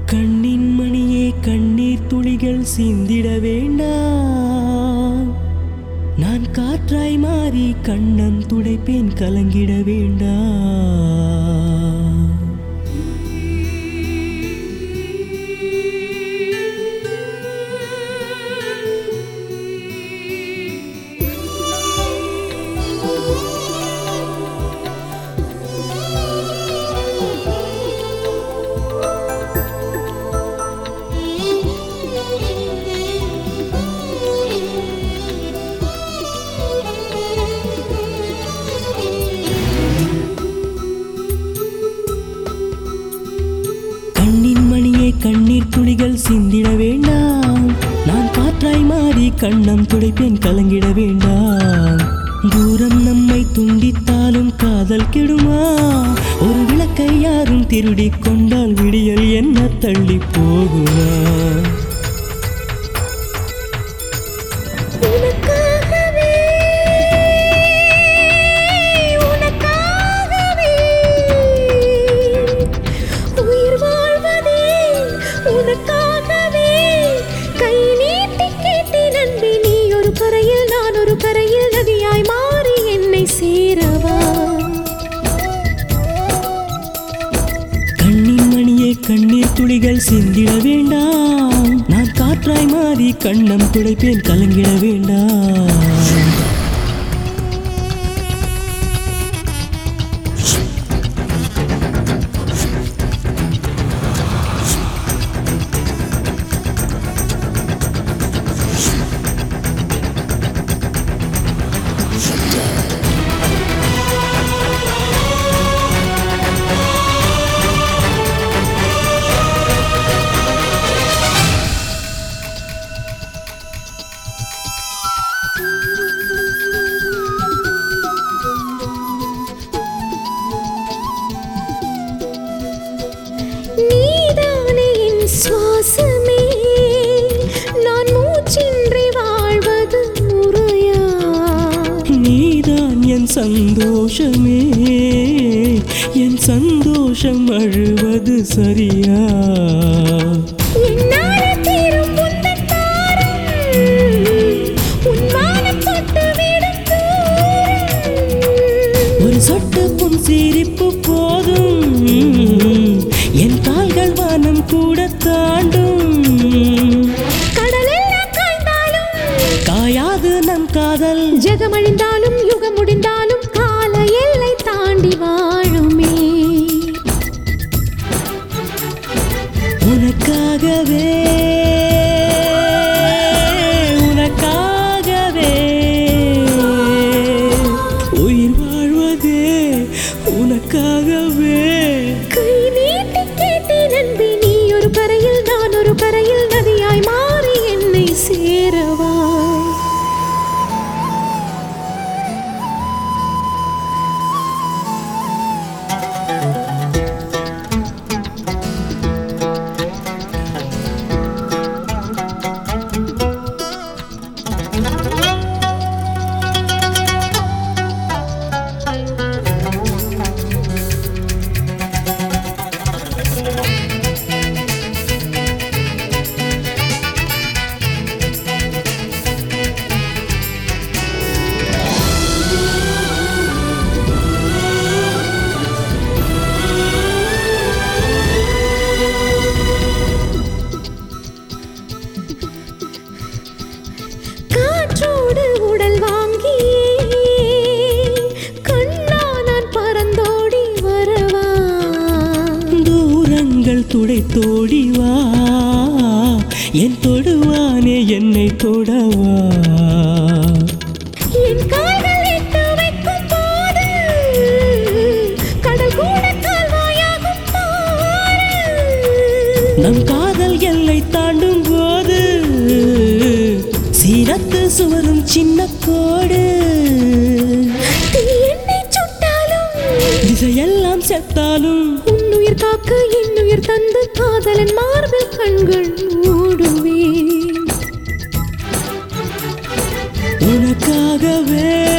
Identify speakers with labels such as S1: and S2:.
S1: கண்ணின் மணியே கண்ணீர் துளிகள் சிந்திட வேண்டாம் நான் காற்றாய் மாறி கண்ணம் துடைப்பேன் கலங்கிட வேண்டாம் கண்ணின் மணியே கண்ணீர் துளிகள் சிந்திட வேண்டாம் நான் காற்றாய் மாறி கண்ணம் துடைப்பேன் கலங்கிட வேண்டாம் தூரம் நம்மை துண்டித்தாலும் காதல் கெடுமா ஒரு விளக்கை யாரும் திருடிக் கொண்டால் விடியல் என்ன தள்ளி போகுமா
S2: உனக்காகவே உனக்காகவே உயிர் வாழ்வதே உனக்காகவே கை நீட்டி கேட்டேன் அன்பே நீ ஒரு கரையில் நான் ஒரு கரையில் நதியாய் மாறி என்னை சேரவா
S1: கண்ணின் மணியே கண்ணீர் துளிகள் சிந்திட வேண்டாம் நான் காற்றாய் மாறி கண்ணம் துடைப்பேன் கலங்கிட வேண்டாம்
S2: நீதானே என் சுவாசமே நான் மூச்சின்றி வாழ்வது முறையா
S1: நீதான் என் சந்தோஷமே என் சந்தோஷம் அழுவது சரியா
S2: என்னால தீரும் உந்தன் தாரம் உன் வானம் தொட்டு விடும் தூரம்
S1: ஒரு சொட்டு புன் சிரிப்பு போதும் என் கால்கள் வானம் கூட தாண்டும்
S2: கடலெல்லாம் காய்ந்தாலும்
S1: காயாது நம் காதல்
S2: ஜெகமழிந்தாலும் யுகம் முடிந்தாலும் கால எல்லை தாண்டி வாழுமே
S1: உனக்காகவே உனக்காகவே உயிர் வாழ்வதே உனக்காகவே
S2: கை நீட்டி கேட்டேன் அன்பே நீ ஒரு கரையில் நான் ஒரு கரையில் நதியாய் மாறி என்னை சேரவா காற்றோடு உடல் வாங்கியே கண்ணா நான் பறந்தோடி வரவா
S1: தூரங்கள் துடைத்தோடி வா என் தொடுவானே என்னை தொடவா
S2: என் கால்கள் எட்டு வைக்கும் போது கடல் கூட கால்வாயாகும் பாரு
S1: நம் காதல் எல்லை தாண்டும் போது சீரத்து சுவரும் சின்ன கோடு
S2: தீ என்னை சுட்டாலும்
S1: திசையெல்லாம் செத்தாலும்
S2: உன்னுயிர் காக்க என்னுயிர் தந்து காதலன் மார்பில் கண்கள் மூடுவேன்
S1: உனக்காகவே